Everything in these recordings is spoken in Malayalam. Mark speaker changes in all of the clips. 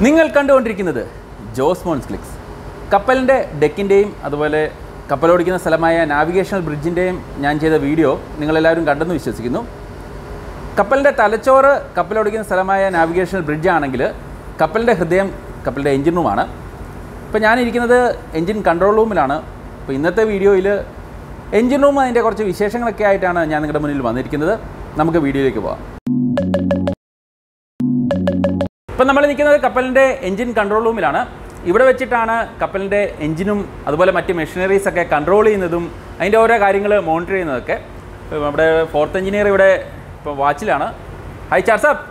Speaker 1: നിങ്ങൾ കണ്ടുകൊണ്ടിരിക്കുന്നത് ജോസ് മോൺസ് ക്ലിക്സ് കപ്പലിൻ്റെ ഡെക്കിൻ്റെയും അതുപോലെ കപ്പലോടിക്കുന്ന സ്ഥലമായ നാവിഗേഷണൽ ബ്രിഡ്ജിൻ്റെയും ഞാൻ ചെയ്ത വീഡിയോ നിങ്ങളെല്ലാവരും കണ്ടെന്ന് വിശ്വസിക്കുന്നു കപ്പലിൻ്റെ തലച്ചോറ് കപ്പലോടിക്കുന്ന സ്ഥലമായ നാവിഗേഷണൽ ബ്രിഡ്ജ് ആണെങ്കിൽ കപ്പലിൻ്റെ ഹൃദയം കപ്പലിൻ്റെ എഞ്ചിൻ റൂമാണ് ഇപ്പോൾ ഞാനിരിക്കുന്നത് എഞ്ചിൻ കൺട്രോൾ റൂമിലാണ് അപ്പോൾ ഇന്നത്തെ വീഡിയോയിൽ എഞ്ചിൻ റൂം അതിൻ്റെ കുറച്ച് വിശേഷങ്ങളൊക്കെ ആയിട്ടാണ് ഞാൻ നിങ്ങളുടെ മുന്നിൽ വന്നിരിക്കുന്നത് നമുക്ക് വീഡിയോയിലേക്ക് പോകാം ഇപ്പം നമ്മൾ നിൽക്കുന്നത് കപ്പലിൻ്റെ എഞ്ചിൻ കൺട്രോൾ റൂമിലാണ് ഇവിടെ വെച്ചിട്ടാണ് കപ്പലിൻ്റെ എഞ്ചിനും അതുപോലെ മറ്റ് മെഷീനറീസ് ഒക്കെ കൺട്രോൾ ചെയ്യുന്നതും അതിൻ്റെ ഓരോ കാര്യങ്ങൾ മോണിറ്റർ ചെയ്യുന്നതൊക്കെ ഇപ്പം നമ്മുടെ ഫോർത്ത് എഞ്ചിനീയർ ഇവിടെ ഇപ്പോൾ വാച്ചിലാണ് ഹൈ ചാർസാപ്പ്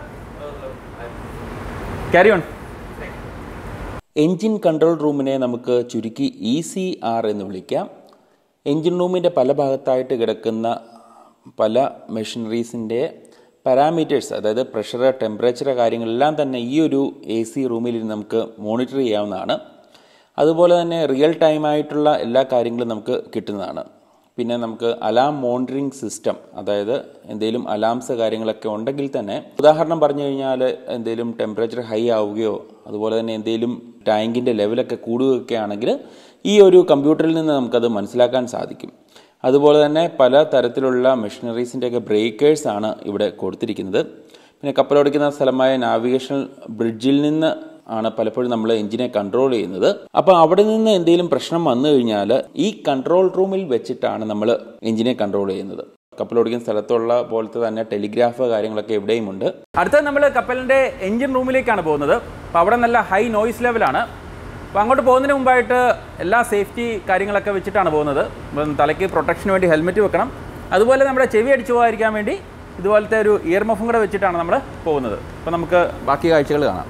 Speaker 1: ക്യാരി ഓൺ എഞ്ചിൻ കൺട്രോൾ റൂമിനെ നമുക്ക് ചുരുക്കി ഇ സി ആർ എന്ന് വിളിക്കാം എഞ്ചിൻ റൂമിൻ്റെ പല ഭാഗത്തായിട്ട് കിടക്കുന്ന പല മെഷീനറീസിൻ്റെ പാരാമീറ്റേഴ്സ് അതായത് പ്രഷർ ടെമ്പറേച്ചർ കാര്യങ്ങളെല്ലാം തന്നെ ഈ ഒരു എ സി റൂമിൽ നമുക്ക് മോണിറ്റർ ചെയ്യാവുന്നതാണ് അതുപോലെ തന്നെ റിയൽ ടൈമായിട്ടുള്ള എല്ലാ കാര്യങ്ങളും നമുക്ക് കിട്ടുന്നതാണ് പിന്നെ നമുക്ക് അലാം മോണിറ്ററിംഗ് സിസ്റ്റം അതായത് എന്തെങ്കിലും അലാംസ് കാര്യങ്ങളൊക്കെ ഉണ്ടെങ്കിൽ തന്നെ ഉദാഹരണം പറഞ്ഞു കഴിഞ്ഞാൽ എന്തെങ്കിലും ടെമ്പറേച്ചർ ഹൈ ആവുകയോ അതുപോലെ തന്നെ എന്തെങ്കിലും ടാങ്കിൻ്റെ ലെവലൊക്കെ കൂടുകയൊക്കെ ആണെങ്കിൽ ഈ ഒരു കമ്പ്യൂട്ടറിൽ നിന്ന് നമുക്കത് മനസ്സിലാക്കാൻ സാധിക്കും അതുപോലെ തന്നെ പല തരത്തിലുള്ള മെഷീനറീസിൻ്റെയൊക്കെ ബ്രേക്കേഴ്സ് ആണ് ഇവിടെ കൊടുത്തിരിക്കുന്നത് പിന്നെ കപ്പലോടിക്കുന്ന സ്ഥലമായ നാവിഗേഷണൽ ബ്രിഡ്ജിൽ നിന്ന് ആണ് പലപ്പോഴും നമ്മൾ എഞ്ചിനെ കൺട്രോൾ ചെയ്യുന്നത് അപ്പോൾ അവിടെ നിന്ന് എന്തെങ്കിലും പ്രശ്നം വന്നു കഴിഞ്ഞാൽ ഈ കൺട്രോൾ റൂമിൽ വെച്ചിട്ടാണ് നമ്മൾ എഞ്ചിനെ കൺട്രോൾ ചെയ്യുന്നത് കപ്പലോടിക്കുന്ന സ്ഥലത്തുള്ള പോലത്തെ തന്നെ ടെലിഗ്രാഫ് കാര്യങ്ങളൊക്കെ എവിടെയും ഉണ്ട് അടുത്തത് നമ്മൾ കപ്പലിൻ്റെ എഞ്ചിൻ റൂമിലേക്കാണ് പോകുന്നത് അപ്പോൾ അവിടെ നല്ല ഹൈ നോയിസ് ലെവലാണ് അപ്പോൾ അങ്ങോട്ട് പോകുന്നതിന് മുമ്പായിട്ട് എല്ലാ സേഫ്റ്റി കാര്യങ്ങളൊക്കെ വെച്ചിട്ടാണ് പോകുന്നത് ഇപ്പം തലയ്ക്ക് പ്രൊട്ടക്ഷന് വേണ്ടി ഹെൽമെറ്റ് വെക്കണം അതുപോലെ നമ്മുടെ ചെവി അടിച്ചു പോകാതിരിക്കാൻ വേണ്ടി ഇതുപോലത്തെ ഒരു ഇയർ മഫും കൂടെ വെച്ചിട്ടാണ് നമ്മൾ പോകുന്നത് അപ്പോൾ നമുക്ക് ബാക്കി കാഴ്ചകൾ കാണാം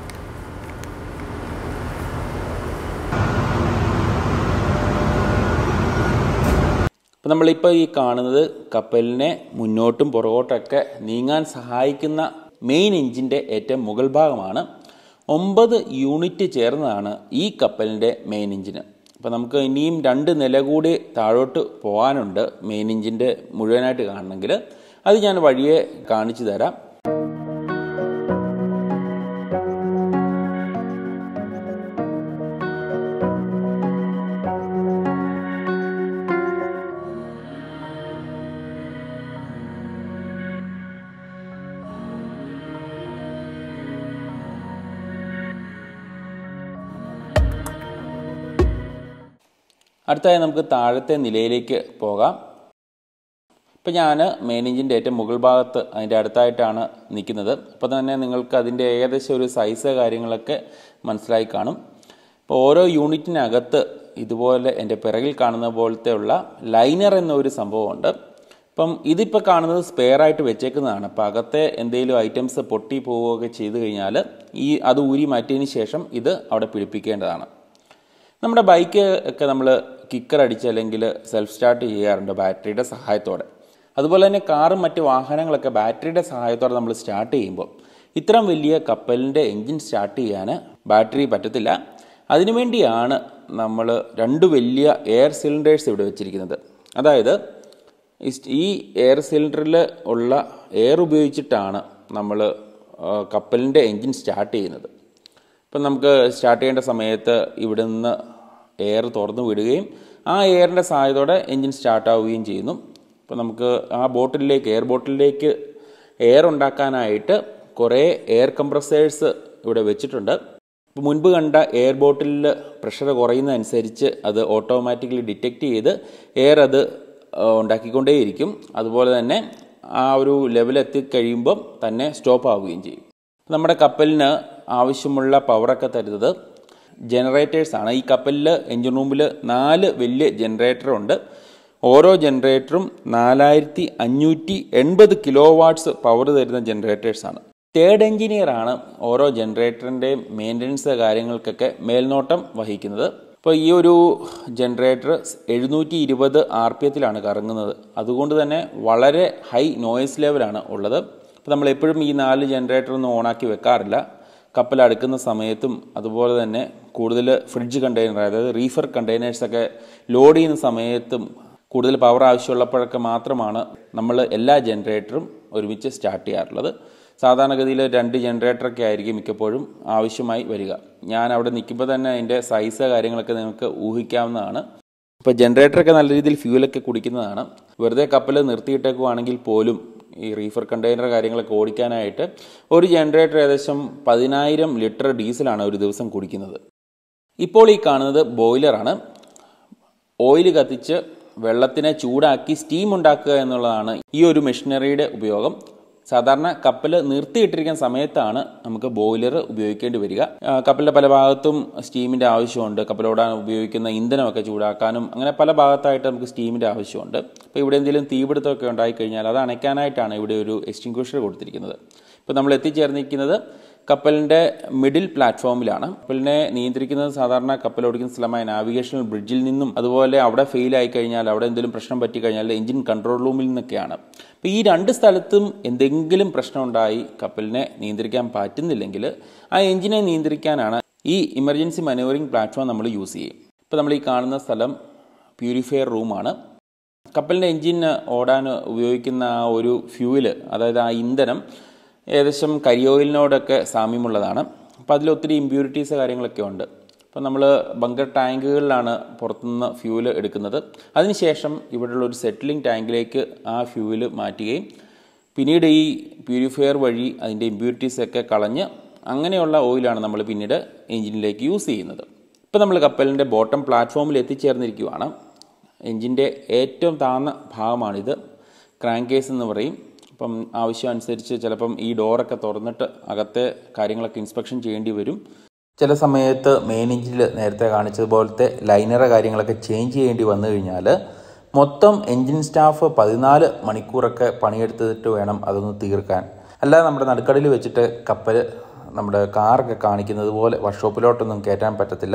Speaker 1: അപ്പോൾ നമ്മളിപ്പോൾ ഈ കാണുന്നത് കപ്പലിനെ മുന്നോട്ടും പുറകോട്ടൊക്കെ നീങ്ങാൻ സഹായിക്കുന്ന മെയിൻ എഞ്ചിൻ്റെ ഏറ്റവും മുകൾ ഭാഗമാണ് ഒമ്പത് യൂണിറ്റ് ചേർന്നതാണ് ഈ കപ്പലിൻ്റെ മെയിൻ എഞ്ചിന് അപ്പോൾ നമുക്ക് ഇനിയും രണ്ട് നില കൂടി താഴോട്ട് പോകാനുണ്ട് മെയിൻ എഞ്ചിൻ്റെ മുഴുവനായിട്ട് കാണണമെങ്കിൽ അത് ഞാൻ വഴിയെ കാണിച്ചു തരാം അടുത്തായി നമുക്ക് താഴത്തെ നിലയിലേക്ക് പോകാം ഇപ്പം ഞാൻ മെയിൻ എഞ്ചിൻ്റെ ഏറ്റവും മുകൾ ഭാഗത്ത് അതിൻ്റെ അടുത്തായിട്ടാണ് നിൽക്കുന്നത് അപ്പോൾ തന്നെ നിങ്ങൾക്ക് അതിൻ്റെ ഏകദേശം ഒരു സൈസ് കാര്യങ്ങളൊക്കെ മനസ്സിലായി കാണും ഇപ്പോൾ ഓരോ യൂണിറ്റിനകത്ത് ഇതുപോലെ എൻ്റെ പിറകിൽ കാണുന്ന പോലത്തെ ഉള്ള ലൈനർ എന്ന ഒരു സംഭവമുണ്ട് അപ്പം ഇതിപ്പോൾ കാണുന്നത് സ്പെയർ ആയിട്ട് വെച്ചേക്കുന്നതാണ് അപ്പോൾ അകത്തെ എന്തെങ്കിലും ഐറ്റംസ് പൊട്ടി പോവുകയൊക്കെ ചെയ്തു കഴിഞ്ഞാൽ ഈ അത് ഊരി മാറ്റിയതിന് ശേഷം ഇത് അവിടെ പിടിപ്പിക്കേണ്ടതാണ് നമ്മുടെ ബൈക്ക് ഒക്കെ നമ്മൾ കിക്കർ അടിച്ച് അല്ലെങ്കിൽ സെൽഫ് സ്റ്റാർട്ട് ചെയ്യാറുണ്ട് ബാറ്ററിയുടെ സഹായത്തോടെ അതുപോലെ തന്നെ കാറും മറ്റ് വാഹനങ്ങളൊക്കെ ബാറ്ററിയുടെ സഹായത്തോടെ നമ്മൾ സ്റ്റാർട്ട് ചെയ്യുമ്പോൾ ഇത്രയും വലിയ കപ്പലിൻ്റെ എൻജിൻ സ്റ്റാർട്ട് ചെയ്യാൻ ബാറ്ററി പറ്റത്തില്ല അതിനുവേണ്ടിയാണ് നമ്മൾ രണ്ട് വലിയ എയർ സിലിണ്ടേഴ്സ് ഇവിടെ വെച്ചിരിക്കുന്നത് അതായത് ഈ എയർ സിലിണ്ടറിൽ ഉള്ള എയർ ഉപയോഗിച്ചിട്ടാണ് നമ്മൾ കപ്പലിൻ്റെ എൻജിൻ സ്റ്റാർട്ട് ചെയ്യുന്നത് ഇപ്പം നമുക്ക് സ്റ്റാർട്ട് ചെയ്യേണ്ട സമയത്ത് ഇവിടെ നിന്ന് എയർ തുറന്നു വിടുകയും ആ എയറിൻ്റെ സഹായത്തോടെ എൻജിൻ സ്റ്റാർട്ടാവുകയും ചെയ്യുന്നു അപ്പോൾ നമുക്ക് ആ ബോട്ടിലേക്ക് എയർ ബോട്ടിലേക്ക് എയർ ഉണ്ടാക്കാനായിട്ട് കുറേ എയർ കംപ്രസേഴ്സ് ഇവിടെ വെച്ചിട്ടുണ്ട് ഇപ്പോൾ മുൻപ് കണ്ട എയർ ബോട്ടിലിൽ പ്രഷർ കുറയുന്നതനുസരിച്ച് അത് ഓട്ടോമാറ്റിക്കലി ഡിറ്റക്റ്റ് ചെയ്ത് എയർ അത് ഉണ്ടാക്കിക്കൊണ്ടേയിരിക്കും അതുപോലെ തന്നെ ആ ഒരു ലെവൽ എത്തിക്കഴിയുമ്പം തന്നെ സ്റ്റോപ്പ് ആവുകയും ചെയ്യും നമ്മുടെ കപ്പലിന് ആവശ്യമുള്ള പവറൊക്കെ തരുന്നത് ജനറേറ്റേഴ്സ് ആണ് ഈ കപ്പലിൽ എഞ്ചിൻ റൂമിൽ നാല് വലിയ ജനറേറ്റർ ഉണ്ട് ഓരോ ജനറേറ്ററും നാലായിരത്തി അഞ്ഞൂറ്റി എൺപത് കിലോ വാട്ട്സ് പവർ തരുന്ന ജനറേറ്റേഴ്സ് ആണ് തേർഡ് എഞ്ചിനീയർ ആണ് ഓരോ ജനറേറ്ററിൻ്റെയും മെയിൻ്റനൻസ് കാര്യങ്ങൾക്കൊക്കെ മേൽനോട്ടം വഹിക്കുന്നത് ഇപ്പോൾ ഈ ഒരു ജനറേറ്റർ എഴുന്നൂറ്റി ഇരുപത് ആർ പി എത്തിലാണ് കറങ്ങുന്നത് അതുകൊണ്ട് തന്നെ വളരെ ഹൈ നോയ്സ് ലെവലാണ് ഉള്ളത് അപ്പോൾ നമ്മൾ എപ്പോഴും ഈ നാല് ജനറേറ്റർ ഒന്നും ഓണാക്കി വെക്കാറില്ല കപ്പൽ അടുക്കുന്ന സമയത്തും അതുപോലെ തന്നെ കൂടുതൽ ഫ്രിഡ്ജ് കണ്ടെയ്നർ അതായത് റീഫർ കണ്ടെയ്നേഴ്സൊക്കെ ലോഡ് ചെയ്യുന്ന സമയത്തും കൂടുതൽ പവർ ആവശ്യമുള്ളപ്പോഴൊക്കെ മാത്രമാണ് നമ്മൾ എല്ലാ ജനറേറ്ററും ഒരുമിച്ച് സ്റ്റാർട്ട് ചെയ്യാറുള്ളത് സാധാരണഗതിയിൽ രണ്ട് ജനറേറ്ററൊക്കെ ആയിരിക്കും മിക്കപ്പോഴും ആവശ്യമായി വരിക ഞാൻ അവിടെ നിൽക്കുമ്പോൾ തന്നെ അതിൻ്റെ സൈസ് കാര്യങ്ങളൊക്കെ നിങ്ങൾക്ക് ഊഹിക്കാവുന്നതാണ് ഇപ്പോൾ ജനറേറ്ററൊക്കെ നല്ല രീതിയിൽ ഫ്യൂലൊക്കെ കുടിക്കുന്നതാണ് വെറുതെ കപ്പൽ നിർത്തിയിട്ടേക്കുവാണെങ്കിൽ പോലും ഈ റീഫർ കണ്ടെയ്നർ കാര്യങ്ങളൊക്കെ ഓടിക്കാനായിട്ട് ഒരു ജനറേറ്റർ ഏകദേശം പതിനായിരം ലിറ്റർ ഡീസലാണ് ഒരു ദിവസം കുടിക്കുന്നത് ഇപ്പോൾ ഈ കാണുന്നത് ബോയിലറാണ് ഓയിൽ കത്തിച്ച് വെള്ളത്തിനെ ചൂടാക്കി സ്റ്റീം ഉണ്ടാക്കുക എന്നുള്ളതാണ് ഈ ഒരു മെഷീനറിയുടെ ഉപയോഗം സാധാരണ കപ്പൽ നിർത്തിയിട്ടിരിക്കുന്ന സമയത്താണ് നമുക്ക് ബോയിലർ ഉപയോഗിക്കേണ്ടി വരിക ആ, കപ്പലിന്റെ പല ഭാഗത്തും സ്റ്റീമിന്റെ ആവശ്യമുണ്ട് കപ്പലോടാൻ ഉപയോഗിക്കുന്ന ഇന്ധനമൊക്കെ ചൂടാക്കാനും അങ്ങനെ പല ഭാഗത്തായിട്ട് നമുക്ക് സ്റ്റീമിന്റെ ആവശ്യമുണ്ട് അപ്പോൾ ഇവിടെ എന്തെങ്കിലും തീപിടുത്തമൊക്കെ ഉണ്ടായി കഴിഞ്ഞാൽ അത് അണയ്ക്കാനായിട്ടാണ് ഇവിടെ ഒരു എക്സ്റ്റിങ്ക്വിഷർ കൊടുത്തിരിക്കുന്നത് ഇപ്പോൾ നമ്മൾ എത്തിച്ചേർന്നിരിക്കുന്നത് കപ്പലിന്റെ മിഡിൽ പ്ലാറ്റ്ഫോമിലാണ് കപ്പലിനെ നിയന്ത്രിക്കുന്നത് സാധാരണ കപ്പൽ ഓടിക്കുന്ന സ്ഥലമായ നാവിഗേഷണൽ ബ്രിഡ്ജിൽ നിന്നും അതുപോലെ അവിടെ ഫെയിൽ ആയി കഴിഞ്ഞാൽ അവിടെ എന്തെങ്കിലും പ്രശ്നം പറ്റി കഴിഞ്ഞാൽ എഞ്ചിൻ കൺട്രോൾ റൂമിൽ നിന്നൊക്കെയാണ് അപ്പോൾ ഈ രണ്ട് സ്ഥലത്തും എന്തെങ്കിലും പ്രശ്നം ഉണ്ടായി കപ്പലിനെ നിയന്ത്രിക്കാൻ പറ്റുന്നില്ലെങ്കിൽ ആ എഞ്ചിനെ നിയന്ത്രിക്കാനാണ് ഈ ഇമർജൻസി മനോവറിംഗ് പ്ലാറ്റ്ഫോം നമ്മൾ യൂസ് ചെയ്യും ഇപ്പോൾ നമ്മൾ ഈ കാണുന്ന സ്ഥലം പ്യൂരിഫയർ റൂമാണ് കപ്പലിൻ്റെ എഞ്ചിൻ ഓടാൻ ഉപയോഗിക്കുന്ന ആ ഒരു ഫ്യൂവല് അതായത് ആ ഇന്ധനം ഏകദേശം കരിയോയിലിനോടൊക്കെ സാമ്യമുള്ളതാണ് അപ്പോൾ അതിൽ ഒത്തിരി ഇമ്പ്യൂരിറ്റീസ് കാര്യങ്ങളൊക്കെ ഉണ്ട് അപ്പോൾ നമ്മൾ ബങ്കർ ടാങ്കുകളിലാണ് പുറത്തുനിന്ന് ഫ്യൂവല് എടുക്കുന്നത് അതിനുശേഷം ഇവിടെയുള്ള ഒരു സെറ്റിലിംഗ് ടാങ്കിലേക്ക് ആ ഫ്യൂവല് മാറ്റുകയും പിന്നീട് ഈ പ്യൂരിഫയർ വഴി അതിൻ്റെ ഇമ്പ്യൂരിറ്റീസ് ഒക്കെ കളഞ്ഞ് അങ്ങനെയുള്ള ഓയിലാണ് നമ്മൾ പിന്നീട് എഞ്ചിനിലേക്ക് യൂസ് ചെയ്യുന്നത് ഇപ്പോൾ നമ്മൾ കപ്പലിൻ്റെ ബോട്ടം പ്ലാറ്റ്ഫോമിൽ എത്തിച്ചേർന്നിരിക്കുകയാണ് എഞ്ചിൻ്റെ ഏറ്റവും താഴ്ന്ന ഭാഗമാണിത് ക്രാങ്ക് കേസ് എന്ന് പറയും അപ്പം ആവശ്യം അനുസരിച്ച് ചിലപ്പം ഈ ഡോറൊക്കെ തുറന്നിട്ട് അകത്തെ കാര്യങ്ങളൊക്കെ ഇൻസ്പെക്ഷൻ ചെയ്യേണ്ടി വരും ചില സമയത്ത് മെയിൻ എഞ്ചിനിൽ നേരത്തെ കാണിച്ചതുപോലത്തെ ലൈനറ കാര്യങ്ങളൊക്കെ ചേഞ്ച് ചെയ്യേണ്ടി വന്നു കഴിഞ്ഞാൽ മൊത്തം എഞ്ചിൻ സ്റ്റാഫ് പതിനാല് മണിക്കൂറൊക്കെ പണിയെടുത്തിട്ട് വേണം അതൊന്ന് തീർക്കാൻ അല്ലാതെ നമ്മുടെ നടുക്കടലിൽ വെച്ചിട്ട് കപ്പൽ നമ്മുടെ കാറൊക്കെ കാണിക്കുന്നത് പോലെ വർക്ക്ഷോപ്പിലോട്ടൊന്നും കയറ്റാൻ പറ്റത്തില്ല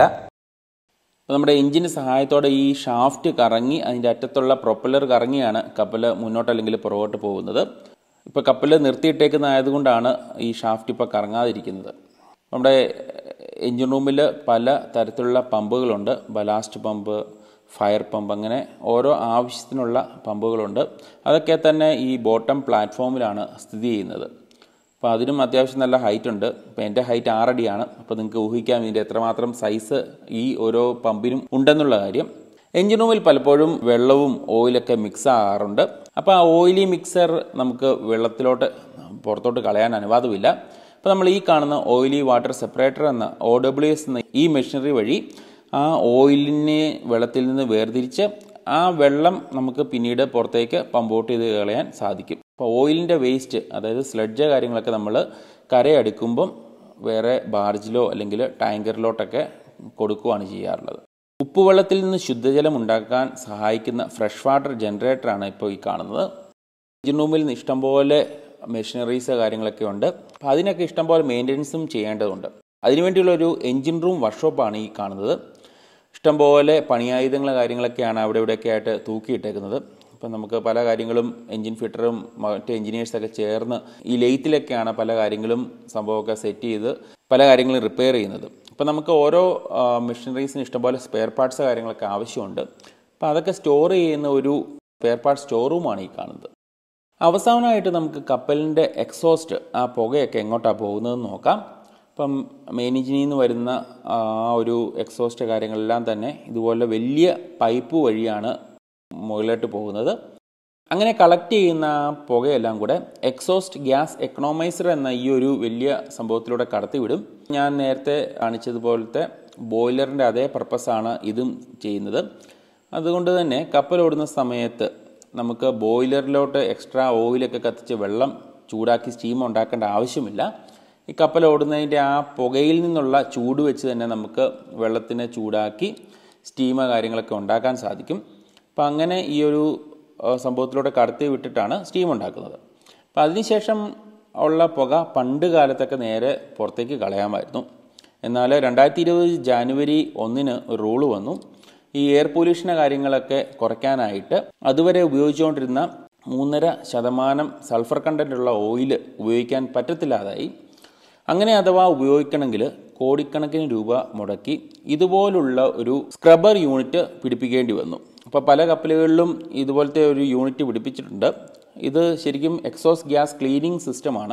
Speaker 1: അപ്പോൾ നമ്മുടെ എഞ്ചിന് സഹായത്തോടെ ഈ ഷാഫ്റ്റ് കറങ്ങി അതിൻ്റെ അറ്റത്തുള്ള പ്രൊപ്പല്ലർ കറങ്ങിയാണ് കപ്പൽ മുന്നോട്ട് അല്ലെങ്കിൽ പുറകോട്ട് പോകുന്നത് ഇപ്പോൾ കപ്പൽ നിർത്തിയിട്ടേക്കുന്ന ആയതുകൊണ്ടാണ് ഈ ഷാഫ്റ്റ് ഇപ്പോൾ കറങ്ങാതിരിക്കുന്നത് നമ്മുടെ എഞ്ചിൻ റൂമിൽ പല തരത്തിലുള്ള പമ്പുകളുണ്ട് ബലാസ്റ്റ് പമ്പ് ഫയർ പമ്പ് അങ്ങനെ ഓരോ ആവശ്യത്തിനുള്ള പമ്പുകളുണ്ട് അതൊക്കെ തന്നെ ഈ ബോട്ടം പ്ലാറ്റ്ഫോമിലാണ് സ്ഥിതി ചെയ്യുന്നത് അപ്പോൾ അതിനും അത്യാവശ്യം നല്ല ഹൈറ്റ് ഉണ്ട് ഇപ്പോൾ എൻ്റെ ഹൈറ്റ് ആറടിയാണ് അപ്പോൾ നിങ്ങൾക്ക് ഊഹിക്കാം ഇതിൻ്റെ എത്രമാത്രം സൈസ് ഈ ഓരോ പമ്പിനും ഉണ്ടെന്നുള്ള കാര്യം എഞ്ചിൻ റൂമിൽ പലപ്പോഴും വെള്ളവും ഓയിലൊക്കെ മിക്സ് ആകാറുണ്ട് അപ്പോൾ ആ ഓയിലി മിക്സർ നമുക്ക് വെള്ളത്തിലോട്ട് പുറത്തോട്ട് കളയാൻ അനുവാദമില്ല അപ്പോൾ നമ്മൾ ഈ കാണുന്ന ഓയിലി വാട്ടർ സെപ്പറേറ്റർ എന്ന ഒ ഡബ്ല്യു എസ് എന്ന ഈ മെഷീനറി വഴി ആ ഓയിലിനെ വെള്ളത്തിൽ നിന്ന് വേർതിരിച്ച് ആ വെള്ളം നമുക്ക് പിന്നീട് പുറത്തേക്ക് പമ്പ് ഔട്ട് ചെയ്ത് കളയാൻ സാധിക്കും അപ്പോൾ ഓയിലിൻ്റെ വേസ്റ്റ് അതായത് സ്ലഡ്ജ് കാര്യങ്ങളൊക്കെ നമ്മൾ കരയടുക്കുമ്പം വേറെ ബാർജിലോ അല്ലെങ്കിൽ ടാങ്കറിലോട്ടൊക്കെ കൊടുക്കുകയാണ് ചെയ്യാറുള്ളത് ഉപ്പുവെള്ളത്തിൽ നിന്ന് ശുദ്ധജലം ഉണ്ടാക്കാൻ സഹായിക്കുന്ന ഫ്രഷ് വാട്ടർ ജനറേറ്ററാണ് ഇപ്പോൾ ഈ കാണുന്നത് എഞ്ചിൻ റൂമിൽ നിന്ന് ഇഷ്ടംപോലെ മെഷീനറീസ് കാര്യങ്ങളൊക്കെ ഉണ്ട് അപ്പോൾ അതിനൊക്കെ ഇഷ്ടംപോലെ മെയിൻ്റനൻസും ചെയ്യേണ്ടതുണ്ട് അതിനുവേണ്ടിയുള്ള ഒരു എഞ്ചിൻ റൂം വർക്ക്ഷോപ്പാണ് ഈ കാണുന്നത് ഇഷ്ടംപോലെ പണിയായുധങ്ങൾ കാര്യങ്ങളൊക്കെയാണ് അവിടെ ഇവിടെയൊക്കെ ആയിട്ട് തൂക്കിയിട്ടേക്കുന്നത് അപ്പം നമുക്ക് പല കാര്യങ്ങളും എഞ്ചിൻ ഫിറ്ററും മറ്റ് എഞ്ചിനീയേഴ്സൊക്കെ ചേർന്ന് ഈ ലെയ്ത്തിലൊക്കെയാണ് പല കാര്യങ്ങളും സംഭവമൊക്കെ സെറ്റ് ചെയ്ത് പല കാര്യങ്ങളും റിപ്പയർ ചെയ്യുന്നത് അപ്പം നമുക്ക് ഓരോ മെഷീനറീസിന് ഇഷ്ടംപോലെ സ്പെയർ പാർട്സ് കാര്യങ്ങളൊക്കെ ആവശ്യമുണ്ട് അപ്പോൾ അതൊക്കെ സ്റ്റോർ ചെയ്യുന്ന ഒരു സ്പെയർ പാർട്സ് സ്റ്റോർ റൂമാണ് ഈ കാണുന്നത് അവസാനമായിട്ട് നമുക്ക് കപ്പലിൻ്റെ എക്സോസ്റ്റ് ആ പുകയൊക്കെ എങ്ങോട്ടാണ് പോകുന്നതെന്ന് നോക്കാം ഇപ്പം മെയിൻ എഞ്ചിനിൽ നിന്ന് വരുന്ന ആ ഒരു എക്സോസ്റ്റ് കാര്യങ്ങളെല്ലാം തന്നെ ഇതുപോലെ വലിയ പൈപ്പ് വഴിയാണ് മുകളിലോട്ട് പോകുന്നത് അങ്ങനെ കളക്ട് ചെയ്യുന്ന ആ പുകയെല്ലാം കൂടെ എക്സോസ്റ്റ് ഗ്യാസ് എക്കണോമൈസർ എന്ന ഈ ഒരു വലിയ സംഭവത്തിലൂടെ കടത്തിവിടും ഞാൻ നേരത്തെ കാണിച്ചതുപോലത്തെ ബോയിലറിൻ്റെ അതേ പർപ്പസാണ് ഇതും ചെയ്യുന്നത് അതുകൊണ്ട് തന്നെ കപ്പൽ ഓടുന്ന സമയത്ത് നമുക്ക് ബോയിലറിലോട്ട് എക്സ്ട്രാ ഓയിലൊക്കെ കത്തിച്ച് വെള്ളം ചൂടാക്കി സ്റ്റീം ഉണ്ടാക്കേണ്ട ആവശ്യമില്ല ഈ കപ്പൽ ഓടുന്നതിൻ്റെ ആ പുകയിൽ നിന്നുള്ള ചൂട് വെച്ച് തന്നെ നമുക്ക് വെള്ളത്തിനെ ചൂടാക്കി സ്റ്റീമ കാര്യങ്ങളൊക്കെ ഉണ്ടാക്കാൻ സാധിക്കും അപ്പം അങ്ങനെ ഈ ഒരു സംഭവത്തിലൂടെ കടത്തി വിട്ടിട്ടാണ് സ്റ്റീം ഉണ്ടാക്കുന്നത് അപ്പം അതിനുശേഷം ഉള്ള പുക പണ്ട് കാലത്തൊക്കെ നേരെ പുറത്തേക്ക് കളയാമായിരുന്നു എന്നാൽ രണ്ടായിരത്തി ഇരുപത് ജാനുവരി ഒന്നിന് ഒരു റൂള് വന്നു ഈ എയർ പൊല്യൂഷനെ കാര്യങ്ങളൊക്കെ കുറയ്ക്കാനായിട്ട് അതുവരെ ഉപയോഗിച്ചുകൊണ്ടിരുന്ന മൂന്നര ശതമാനം സൾഫർ കണ്ടൻ്റുള്ള ഓയിൽ ഉപയോഗിക്കാൻ പറ്റത്തില്ലാതായി അങ്ങനെ അഥവാ ഉപയോഗിക്കണമെങ്കിൽ കോടിക്കണക്കിന് രൂപ മുടക്കി ഇതുപോലുള്ള ഒരു സ്ക്രബർ യൂണിറ്റ് പിടിപ്പിക്കേണ്ടി വന്നു അപ്പോൾ പല കപ്പലുകളിലും ഇതുപോലത്തെ ഒരു യൂണിറ്റ് പിടിപ്പിച്ചിട്ടുണ്ട് ഇത് ശരിക്കും എക്സോസ് ഗ്യാസ് ക്ലീനിങ് സിസ്റ്റമാണ്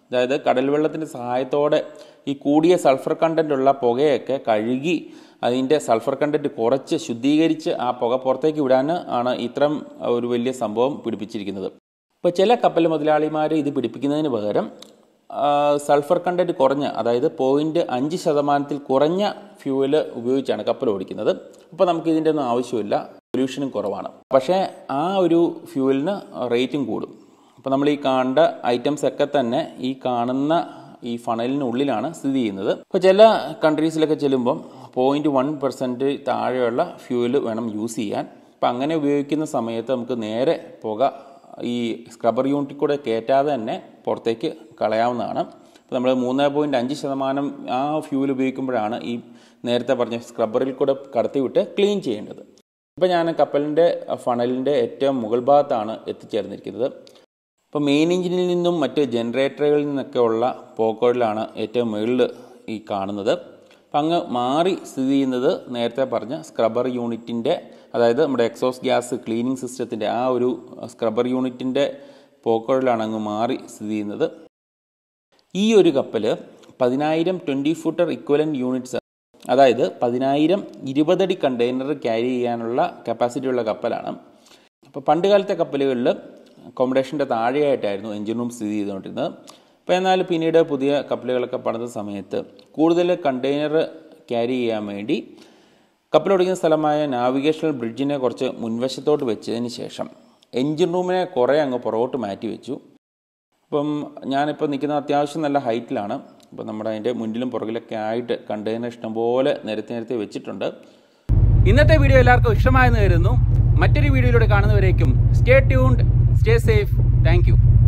Speaker 1: അതായത് കടൽ വെള്ളത്തിൻ്റെ സഹായത്തോടെ ഈ കൂടിയ സൾഫർ കണ്ടൻ്റ് ഉള്ള പുകയൊക്കെ കഴുകി അതിൻ്റെ സൾഫർ കണ്ടൻറ്റ് കുറച്ച് ശുദ്ധീകരിച്ച് ആ പുക പുറത്തേക്ക് വിടാൻ ആണ് ഇത്തരം ഒരു വലിയ സംഭവം പിടിപ്പിച്ചിരിക്കുന്നത് ഇപ്പോൾ ചില കപ്പൽ മുതലാളിമാർ ഇത് പിടിപ്പിക്കുന്നതിന് പകരം ആ, സൾഫർ കണ്ടൻറ്റ് കുറഞ്ഞ അതായത് പോയിൻറ്റ് അഞ്ച് ശതമാനത്തിൽ കുറഞ്ഞ ഫ്യൂവൽ ഉപയോഗിച്ചാണ് കപ്പൽ ഓടിക്കുന്നത് അപ്പോൾ നമുക്ക് ഇതിൻ്റെ ഒന്നും ആവശ്യമില്ല പൊല്യൂഷനും കുറവാണ് പക്ഷേ ആ ഒരു ഫ്യൂവലിന് റേറ്റും കൂടും അപ്പോൾ നമ്മൾ ഈ കാണേണ്ട ഐറ്റംസ് ഒക്കെ തന്നെ ഈ കാണുന്ന ഈ ഫണലിനുള്ളിലാണ് സ്ഥിതി ചെയ്യുന്നത് ഇപ്പോൾ ചില കൺട്രീസിലൊക്കെ ചെല്ലുമ്പം പോയിൻറ്റ് വൺ പെർസെൻറ്റ് താഴെയുള്ള ഫ്യൂവൽ വേണം യൂസ് ചെയ്യാൻ അപ്പം അങ്ങനെ ഉപയോഗിക്കുന്ന സമയത്ത് നമുക്ക് നേരെ പുക ഈ സ്ക്രബർ യൂണിറ്റിൽ കൂടെ കയറ്റാതെ തന്നെ പുറത്തേക്ക് കളയാവുന്നതാണ് അപ്പോൾ നമ്മൾ മൂന്ന് പോയിൻറ്റ് അഞ്ച് ശതമാനം ആ ഫ്യൂവൽ ഉപയോഗിക്കുമ്പോഴാണ് ഈ നേരത്തെ പറഞ്ഞ സ്ക്രബറിൽ കൂടെ കടത്തിവിട്ട് ക്ലീൻ ചെയ്യേണ്ടത് ഇപ്പോൾ ഞാൻ കപ്പലിൻ്റെ ഫണലിൻ്റെ ഏറ്റവും മുകൾ ഭാഗത്താണ് എത്തിച്ചേർന്നിരിക്കുന്നത് ഇപ്പോൾ മെയിൻ എഞ്ചിനിൽ നിന്നും മറ്റ് ജനറേറ്ററുകളിൽ നിന്നൊക്കെ ഉള്ള പോക്കോയിലാണ് ഏറ്റവും മുകളിൽ ഈ കാണുന്നത് അപ്പം അങ്ങ് മാറി സ്ഥിതി ചെയ്യുന്നത് നേരത്തെ പറഞ്ഞ സ്ക്രബർ യൂണിറ്റിൻ്റെ അതായത് നമ്മുടെ എക്സോസ് ഗ്യാസ് ക്ലീനിങ് സിസ്റ്റത്തിൻ്റെ ആ ഒരു സ്ക്രബർ യൂണിറ്റിൻ്റെ പോക്കോയിലാണ് അങ്ങ് മാറി സ്ഥിതി ചെയ്യുന്നത് ഈ ഒരു കപ്പൽ പതിനായിരം ട്വൻറ്റി ഫുട്ടർ ഇക്വലൻ യൂണിറ്റ്സ് അതായത് പതിനായിരം ഇരുപതടി കണ്ടെയ്നർ ക്യാരി ചെയ്യാനുള്ള കപ്പാസിറ്റി ഉള്ള കപ്പലാണ് അപ്പോൾ പണ്ട് കാലത്തെ കപ്പലുകളിൽ അക്കോമഡേഷൻ്റെ താഴെയായിട്ടായിരുന്നു എഞ്ചിൻ റൂം സ്ഥിതി ചെയ്തുകൊണ്ടിരുന്നത് അപ്പോൾ എന്നാൽ പിന്നീട് പുതിയ കപ്പലുകളൊക്കെ പണിത സമയത്ത് കൂടുതൽ കണ്ടെയ്നർ ക്യാരി ചെയ്യാൻ വേണ്ടി കപ്പലോടിക്കുന്ന സ്ഥലമായ നാവിഗേഷണൽ ബ്രിഡ്ജിനെ കുറച്ച് മുൻവശത്തോട്ട് വെച്ചതിന് ശേഷം എഞ്ചിൻ റൂമിനെ കുറേ അങ്ങ് പുറകോട്ട് മാറ്റി വെച്ചു അപ്പം ഞാനിപ്പോൾ നിൽക്കുന്ന അത്യാവശ്യം നല്ല ഹൈറ്റിലാണ് അപ്പോൾ നമ്മുടെ അതിൻ്റെ മുന്നിലും പുറകിലൊക്കെ ആയിട്ട് കണ്ടെയ്നർ ഇഷ്ടംപോലെ നിരത്തി നിരത്തി വെച്ചിട്ടുണ്ട്
Speaker 2: ഇന്നത്തെ വീഡിയോ എല്ലാവർക്കും ഇഷ്ടമായെന്ന് കരുതുന്നു മറ്റൊരു വീഡിയോയിലൂടെ കാണുന്നവരേക്കും stay tuned stay safe thank